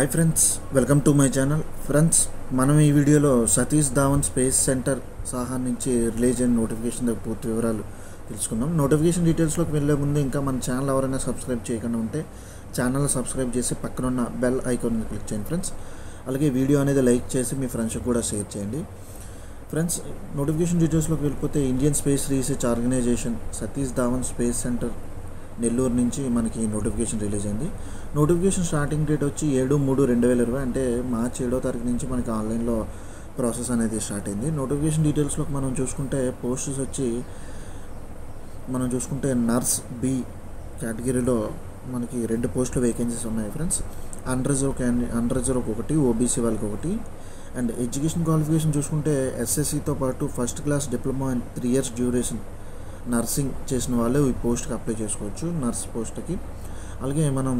hi friends welcome to my channel friends మనం ఈ వీడియోలో సతీష్ ధావన్ స్పేస్ సెంటర్ సాహా నుంచి రిలీజ్ అయిన నోటిఫికేషన్ దగ్గర పూర్తి వివరాలు తెలుసుకుందాం నోటిఫికేషన్ డీటెయిల్స్లోకి వెళ్ళే ముందు ఇంకా మన ఛానల్ ఎవరైనా సబ్స్క్రైబ్ చేయకుండా ఉంటే ఛానల్ సబ్స్క్రైబ్ చేసి పక్కన ఉన్న బెల్ ఐకాన్ క్లిక్ చేయండి ఫ్రెండ్స్ అలాగే వీడియో అనేది లైక్ చేసి మీ ఫ్రెండ్స్కి కూడా షేర్ చేయండి ఫ్రెండ్స్ నోటిఫికేషన్ డీటెయిల్స్లోకి వెళ్ళిపోతే Indian space research organisation Satish Dhawan space centre Nellore నుంచి మనకి నోటిఫికేషన్ రిలీజ్ అయింది నోటిఫికేషన్ స్టార్టింగ్ డేట్ వచ్చి ఏడు మూడు రెండు వేల ఇరవై అంటే మార్చి ఏడో తారీఖు నుంచి మనకి ఆన్లైన్లో ప్రాసెస్ అనేది స్టార్ట్ అయింది నోటిఫికేషన్ డీటెయిల్స్లోకి మనం చూసుకుంటే పోస్టర్స్ వచ్చి మనం చూసుకుంటే నర్స్ బి కేటగిరీలో మనకి రెండు పోస్టులు వేకెన్సీస్ ఉన్నాయి ఫ్రెండ్స్ అండర్ రిజర్వ్ క్యాండి అండర్ రిజర్వ్ ఒకటి ఓబీసీ వాళ్ళకి ఒకటి అండ్ ఎడ్యుకేషన్ క్వాలిఫికేషన్ చూసుకుంటే ఎస్ఎస్సితో పాటు first class diploma and three years duration nursing చేసిన వాళ్ళు ఈ పోస్ట్కి అప్లై చేసుకోవచ్చు నర్స్ పోస్ట్కి అలాగే మనం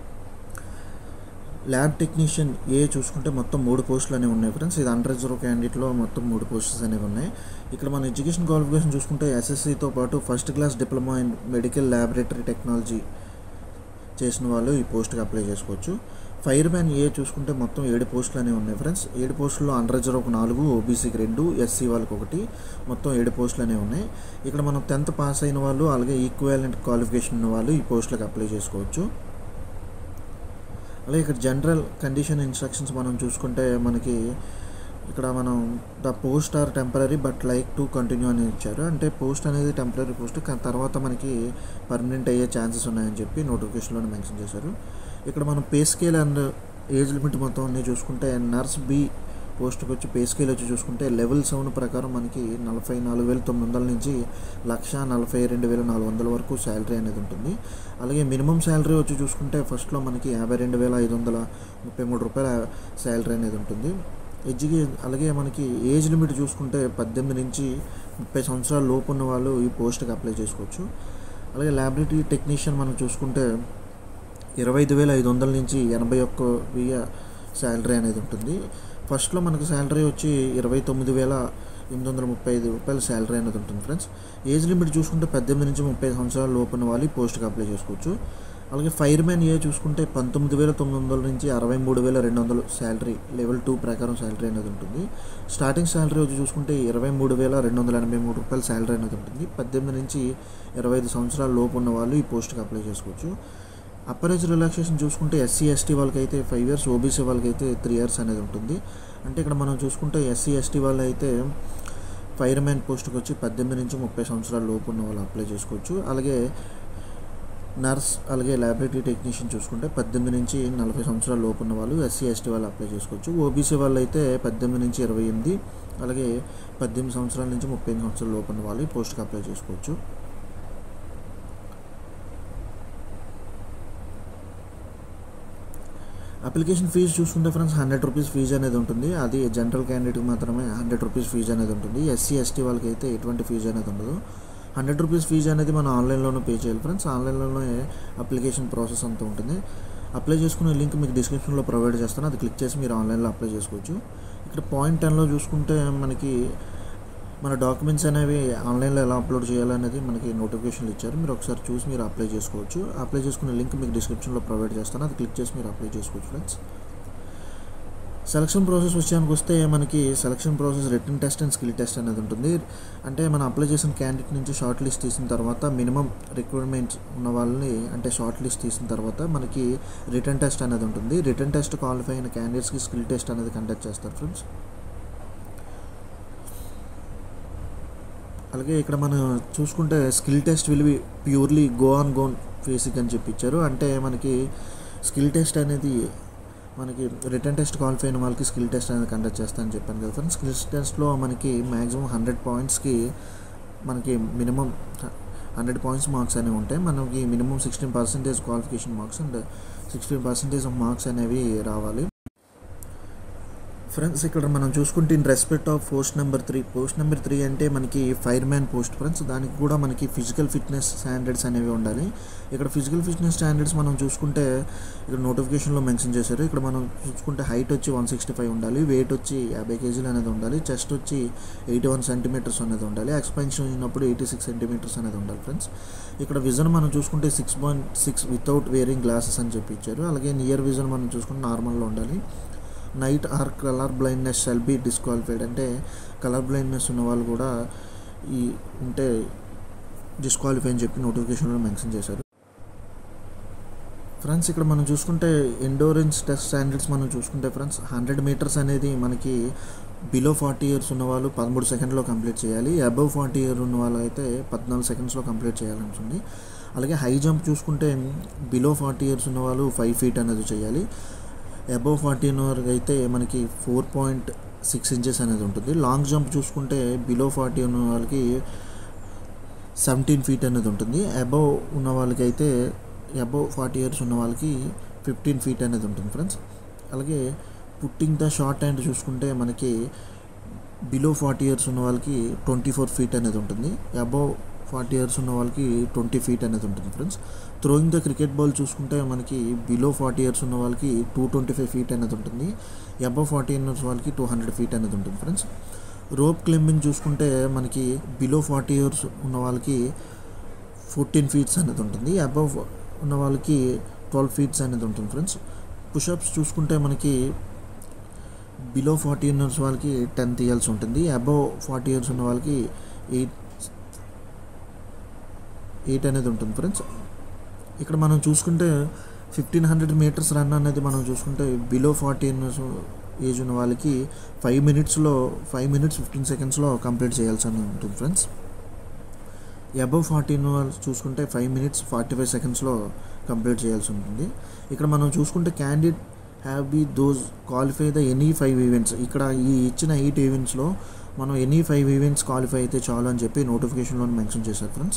ల్యాబ్ టెక్నీషియన్ ఏ చూసుకుంటే మొత్తం మూడు పోస్టులు అనేవి ఉన్నాయి ఫ్రెండ్స్ ఇది అండర్ రిజర్వ్ క్యాండిడేట్లో మొత్తం మూడు పోస్టెస్ అనేవి ఉన్నాయి ఇక్కడ మన ఎడ్యుకేషన్ క్వాలిఫికేషన్ చూసుకుంటే ఎస్ఎస్సితో పాటు first class diploma in medical laboratory technology చేసిన వాళ్ళు ఈ పోస్ట్కి అప్లై చేసుకోవచ్చు ఫైర్ మ్యాన్ ఏ చూసుకుంటే మొత్తం ఏడు పోస్టులు అనేవి ఉన్నాయి ఫ్రెండ్స్ ఏడు పోస్టుల్లో అండర్ రిజర్వ్ ఒక నాలుగు ఓబీసీకి రెండు ఎస్సీ వాళ్ళకి ఒకటి మొత్తం ఏడు పోస్టులు అనేవి ఉన్నాయి ఇక్కడ మనం టెన్త్ పాస్ అయిన వాళ్ళు అలాగే ఈక్వాలెంట్ క్వాలిఫికేషన్ ఉన్న వాళ్ళు ఈ పోస్టులకు అప్లై చేసుకోవచ్చు అలాగే ఇక్కడ జనరల్ కండిషన్ ఇన్స్ట్రక్షన్స్ మనం చూసుకుంటే మనకి ఇక్కడ మనం the post are temporary but like to continue అని ఇచ్చారు అంటే పోస్ట్ అనేది టెంపరీ పోస్ట్ తర్వాత మనకి పర్మనెంట్ అయ్యే ఛాన్సెస్ ఉన్నాయని చెప్పి నోటిఫికేషన్లో మెన్షన్ చేశారు ఇక్కడ మనం pay scale and age limit మొత్తం అన్నీ చూసుకుంటే నర్స్ బి పోస్ట్కి వచ్చి పే స్కేల్ వచ్చి చూసుకుంటే లెవెల్ సెవెన్ ప్రకారం మనకి నలభై నాలుగు వేల తొమ్మిది వందల నుంచి లక్ష నలభై రెండు వేల నాలుగు వందల వరకు శాలరీ అనేది ఉంటుంది అలాగే మినిమం శాలరీ వచ్చి చూసుకుంటే ఫస్ట్లో మనకి యాభై రెండు వేల ఐదు వందల ముప్పై మూడు రూపాయల శాలరీ అనేది ఉంటుంది ఎడ్యుకే అలాగే మనకి ఏజ్ లిమిట్ చూసుకుంటే పద్దెనిమిది నుంచి ముప్పై సంవత్సరాల లోపు ఉన్న వాళ్ళు ఈ పోస్ట్కి అప్లై చేసుకోవచ్చు అలాగే ల్యాబొరేటరీ టెక్నీషియన్ మనం చూసుకుంటే ఇరవై ఐదు వేల ఐదు వందల నుంచి ఎనభై ఒక్క వెయ్యి శాలరీ అనేది ఉంటుంది ఫస్ట్లో మనకి శాలరీ వచ్చి ఇరవై తొమ్మిది వేల ఎనిమిది వందల ముప్పై ఐదు రూపాయల శాలరీ అనేది ఉంటుంది ఫ్రెండ్స్ ఏజ్ లిమిట్ చూసుకుంటే పద్దెనిమిది నుంచి ముప్పై సంవత్సరాల లోపున్న వాళ్ళు ఈ పోస్ట్కి అప్లై చేసుకోవచ్చు అలాగే ఫైర్ మ్యాన్ ఏ చూసుకుంటే పంతొమ్మిది వేల తొమ్మిది వందల నుంచి అరవై మూడు వేల రెండు వందలు శాలరీ లెవెల్ టూ ప్రకారం శాలరీ అనేది ఉంటుంది స్టార్టింగ్ శాలరీ వచ్చి చూసుకుంటే ఇరవై మూడు వేల రెండు వందల ఎనభై మూడు రూపాయల శాలరీ అనేది ఉంటుంది పద్దెనిమిది నుంచి ఇరవై ఐదు సంవత్సరాల లోపు ఉన్న వాళ్ళు ఈ పోస్ట్కి అప్లై చేసుకోవచ్చు అప్పర్ ఏజ్ రిలాక్సేషన్ చూసుకుంటే ఎస్సీ ఎస్టీ వాళ్ళకి అయితే ఫైవ్ ఇయర్స్ ఓబీసీ వాళ్ళకి అయితే త్రీ ఇయర్స్ అనేది ఉంటుంది అంటే ఇక్కడ మనం చూసుకుంటే ఎస్సీ ఎస్టీ వాళ్ళు అయితే ఫైర్ మ్యాన్ పోస్ట్కి వచ్చి పద్దెనిమిది నుంచి ముప్పై సంవత్సరాల లోపు ఉన్న వాళ్ళు అప్లై చేసుకోవచ్చు అలాగే నర్స్ అలాగే ల్యాబొరేటరీ టెక్నీషియన్ చూసుకుంటే పద్దెనిమిది నుంచి నలభై సంవత్సరాల లోపు ఉన్న వాళ్ళు ఎస్సీ ఎస్టీ వాళ్ళు అప్లై చేసుకోవచ్చు ఓబీసీ వాళ్ళు అయితే పద్దెనిమిది నుంచి ఇరవై ఎనిమిది అలాగే పద్దెనిమిది సంవత్సరాల నుంచి ముప్పై సంవత్సరాల లోపు ఉన్న వాళ్ళు ఈ పోస్ట్కి అప్లై చేసుకోవచ్చు అప్లికేషన్ ఫీజు చూసుకుంటే ఫ్రెండ్స్ హండ్రెడ్ రూపీస్ ఫీజు అనేది ఉంటుంది అది జనరల్ క్యాండిడేట్కి మాత్రమే హండ్రెడ్ రూపీస్ ఫీజు అనేది ఉంటుంది ఎస్సీ ఎస్టీ వాళ్ళకి అయితే ఎటువంటి ఫీజు అనేది ఉండదు హండ్రెడ్ రూపీస్ ఫీజు అనేది మనం ఆన్లైన్లోనే పే చేయాలి ఫ్రెండ్స్ ఆన్లైన్లోనే అప్లికేషన్ ప్రాసెస్ అంతా ఉంటుంది అప్లై చేసుకునే లింక్ మీకు డిస్క్రిప్షన్లో ప్రొవైడ్ చేస్తాను అది క్లిక్ చేసి మీరు ఆన్లైన్లో అప్లై చేసుకోవచ్చు ఇక్కడ పాయింట్ టెన్లో చూసుకుంటే మనకి మన డాక్యుమెంట్స్ అనేవి ఆన్లైన్లో ఎలా అప్లోడ్ చేయాలనేది మనకి నోటిఫికేషన్లు ఇచ్చారు మీరు ఒకసారి చూసి మీరు అప్లై చేసుకోవచ్చు అప్లై చేసుకునే లింక్ మీకు డిస్క్రిప్షన్లో ప్రొవైడ్ చేస్తాను అది క్లిక్ చేసి మీరు అప్లై చేసుకోవచ్చు ఫ్రెండ్స్ సెలక్షన్ ప్రాసెస్ విషయానికి వస్తే మనకి selection process written test and skill test అనేది ఉంటుంది అంటే మనం అప్లై చేసిన క్యాండిడేట్ నుంచి షార్ట్ లిస్ట్ తీసిన తర్వాత మినిమం రిక్వైర్మెంట్స్ ఉన్న వాళ్ళని అంటే షార్ట్ లిస్ట్ తీసిన తర్వాత మనకి రిటర్న్ టెస్ట్ అనేది ఉంటుంది రిటర్న్ టెస్ట్ క్వాలిఫై అయిన క్యాండిడేట్స్కి స్కిల్ టెస్ట్ అనేది కండక్ట్ చేస్తారు ఫ్రెండ్స్ అలాగే ఇక్కడ మనం చూసుకుంటే skill test will be purely go on gone basic అని చెప్పి ఇచ్చారు అంటే మనకి స్కిల్ టెస్ట్ అనేది మనకి రిటర్న్ టెస్ట్ క్వాలిఫై అయిన వాళ్ళకి స్కిల్ టెస్ట్ అనేది కండక్ట్ చేస్తానని చెప్పాను కదా ఫ్రెండ్స్ స్కిల్ టెస్ట్లో మనకి మ్యాక్సిమం హండ్రెడ్ పాయింట్స్కి మనకి మినిమం హండ్రెడ్ పాయింట్స్ మార్క్స్ అనేవి ఉంటాయి మనకి minimum sixteen percentage qualification marks and sixteen percentage of marks అనేవి రావాలి ఫ్రెండ్స్ ఇక్కడ మనం చూసుకుంటే in respect of post number three post number three అంటే మనకి ఫైర్ మ్యాన్ పోస్ట్ ఫ్రెండ్స్ దానికి కూడా మనకి ఫిజికల్ ఫిట్నెస్ స్టాండర్డ్స్ అనేవి ఉండాలి ఇక్కడ ఫిజికల్ ఫిట్నెస్ స్టాండర్డ్స్ మనం చూసుకుంటే ఇక్కడ నోటిఫికేషన్లో మెన్షన్ చేశారు ఇక్కడ మనం చూసుకుంటే హైట్ వచ్చి వన్ సిక్స్టీ ఫైవ్ ఉండాలి వెయిట్ వచ్చి యాభై కేజీలు అనేది ఉండాలి చెస్ట్ వచ్చి ఎయిటీ వన్ సెంటీమీటర్స్ అనేది ఉండాలి ఎక్స్పెన్షన్ అయినప్పుడు ఎయిటీ సిక్స్ సెంటీమీటర్స్ అనేది ఉండాలి ఫ్రెండ్స్ ఇక్కడ విజన్ మనం చూసుకుంటే six point six without wearing glasses అని చెప్పి ఇచ్చారు అలాగే నియర్ విజన్ మనం చూసుకుంటే నార్మల్లో ఉండాలి night or colour blindness shall be disqualified అంటే కలర్ బ్లైండ్నెస్ ఉన్న వాళ్ళు కూడా ఈ ఉంటే డిస్క్వాలిఫై అని చెప్పి నోటిఫికేషన్లో మెన్షన్ చేశారు ఫ్రెండ్స్ ఇక్కడ మనం చూసుకుంటే ఎండోరెన్స్ టెస్ట్ స్టాండర్డ్స్ మనం చూసుకుంటే ఫ్రెండ్స్ హండ్రెడ్ మీటర్స్ అనేది మనకి బిలో ఫార్టీ ఇయర్స్ ఉన్న వాళ్ళు పదమూడు సెకండ్లో కంప్లీట్ చేయాలి అబవ్ ఫార్టీ ఇయర్ ఉన్న వాళ్ళు అయితే పద్నాలుగు సెకండ్స్లో కంప్లీట్ చేయాలనుకుంది అలాగే హై జంప్ చూసుకుంటే బిలో ఫార్టీ ఇయర్స్ ఉన్న వాళ్ళు ఫైవ్ ఫీట్ అనేది చేయాలి అబవ్ ఫార్టీ వరకు అయితే మనకి ఫోర్ పాయింట్ సిక్స్ ఇంచెస్ అనేది ఉంటుంది లాంగ్ జంప్ చూసుకుంటే బిలో ఫార్టీ ఉన్న వాళ్ళకి సెవెంటీన్ ఫీట్ అనేది ఉంటుంది అబవ్ ఉన్న వాళ్ళకి అయితే అబవ్ ఫార్టీ ఇయర్స్ ఉన్న వాళ్ళకి ఫిఫ్టీన్ ఫీట్ అనేది ఉంటుంది ఫ్రెండ్స్ అలాగే పుట్టింగ్ ద షార్ట్ హ్యాండ్ చూసుకుంటే మనకి బిలో ఫార్టీ ఇయర్స్ ఉన్న వాళ్ళకి ట్వంటీ ఫోర్ ఫీట్ అనేది ఉంటుంది అబవ్ ఫార్టీ ఇయర్స్ ఉన్న వాళ్ళకి ట్వంటీ ఫీట్ అనేది ఉంటుంది friends throwing the cricket ball చూసుకుంటే మనకి బిలో ఫార్టీ ఇయర్స్ ఉన్న వాళ్ళకి టూ ట్వంటీ ఫైవ్ ఫీట్ అనేది ఉంటుంది అబవ్ ఫార్టీ ఇయర్స్ వాళ్ళకి టూ హండ్రెడ్ ఫీట్ అనేది ఉంటుంది ఫ్రెండ్స్ రోప్ క్లైంబింగ్ చూసుకుంటే మనకి బిలో ఫార్టీ ఇయర్స్ ఉన్న వాళ్ళకి ఫోర్టీన్ ఫీట్స్ అనేది ఉంటుంది అబవ్ ఉన్న వాళ్ళకి ట్వెల్వ్ ఫీట్స్ అనేది ఉంటుంది ఫ్రెండ్స్ పుషప్స్ చూసుకుంటే మనకి బిలో ఫార్టీ ఇయర్స్ వాళ్ళకి టెన్ తీయాల్సి ఉంటుంది అబవ్ ఫార్టీ ఇయర్స్ ఉన్న వాళ్ళకి ఎయిట్ ఎయిట్ అనేది ఉంటుంది ఫ్రెండ్స్ ఇక్కడ మనం చూసుకుంటే ఫిఫ్టీన్ హండ్రెడ్ మీటర్స్ రన్ అనేది మనం చూసుకుంటే బిలో ఫార్టీ ఇయర్స్ ఏజ్ ఉన్న వాళ్ళకి ఫైవ్ మినిట్స్లో ఫైవ్ మినిట్స్ ఫిఫ్టీన్ సెకండ్స్లో కంప్లీట్ చేయాల్సి అని ఉంటుంది ఫ్రెండ్స్ అబవ్ ఫార్టీన్ వాళ్ళు చూసుకుంటే ఫైవ్ మినిట్స్ ఫార్టీ ఫైవ్ సెకండ్స్లో కంప్లీట్ చేయాల్సి ఉంటుంది ఇక్కడ మనం చూసుకుంటే candidate have be those qualify the any five events ఇక్కడ ఈ ఇచ్చిన ఎయిట్ ఈవెంట్స్లో మనం ఎనీ ఫైవ్ ఈవెంట్స్ క్వాలిఫై అయితే చాలు అని చెప్పి నోటిఫికేషన్లో మెన్షన్ చేశారు ఫ్రెండ్స్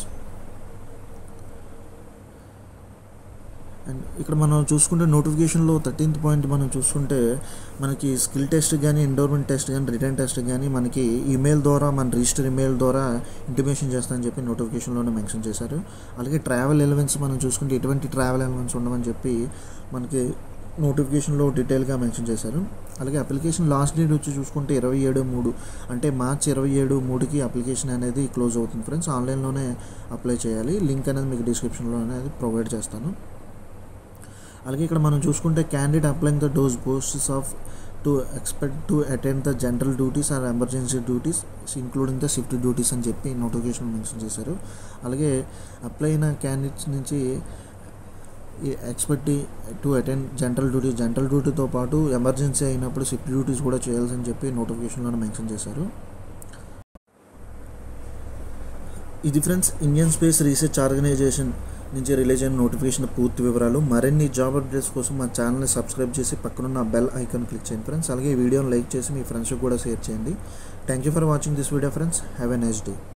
అండ్ ఇక్కడ మనం చూసుకుంటే నోటిఫికేషన్లో థర్టీన్త్ పాయింట్ మనం చూసుకుంటే మనకి స్కిల్ టెస్ట్ కానీ ఎండోర్మెంట్ టెస్ట్ కానీ రిటర్న్ టెస్ట్ కానీ మనకి ఈమెయిల్ ద్వారా మన రిజిస్టర్ ఈమెయిల్ ద్వారా ఇంటిమేషన్ చేస్తామని చెప్పి నోటిఫికేషన్లోనే మెన్షన్ చేశారు అలాగే ట్రావెల్ ఎలివెన్స్ మనం చూసుకుంటే ఎటువంటి ట్రావెల్ ఎలివెన్స్ ఉండమని చెప్పి మనకి నోటిఫికేషన్లో డీటెయిల్గా మెన్షన్ చేశారు అలాగే అప్లికేషన్ లాస్ట్ డేట్ వచ్చి చూసుకుంటే ఇరవై ఏడు మూడు అంటే మార్చి ఇరవై ఏడు మూడుకి అప్లికేషన్ అనేది క్లోజ్ అవుతుంది ఫ్రెండ్స్ ఆన్లైన్లోనే అప్లై చేయాలి లింక్ అనేది మీకు డిస్క్రిప్షన్లో అనేది ప్రొవైడ్ చేస్తాను అలాగే ఇక్కడ మనం చూసుకుంటే candidate applying the those posts of to expect to attend the general duties or emergency duties including the shift duties అని చెప్పి నోటిఫికేషన్ మెన్షన్ చేశారు అలాగే అప్లై అయిన క్యాండిడేట్స్ నుంచి expect to attend general duty general డ్యూటీతో పాటు ఎమర్జెన్సీ అయినప్పుడు shift duties కూడా చేయాల్సని చెప్పి నోటిఫికేషన్లోనే మెన్షన్ చేశారు ఇది friends Indian space research organisation నుంచి రిలీజ్ అయిన నోటిఫికేషన్ పూర్తి వివరాలు మరిన్ని జాబ్ అప్డేట్స్ కోసం మా ఛానల్ని సబ్స్క్రైబ్ చేసి పక్కనున్న బెల్ ఐకాన్ క్లిక్ చేయండి ఫ్రెండ్స్ అలాగే ఈ వీడియోని లైక్ చేసి మీ ఫ్రెండ్స్కి కూడా షేర్ చేయండి thank you for watching this video friends have a nice day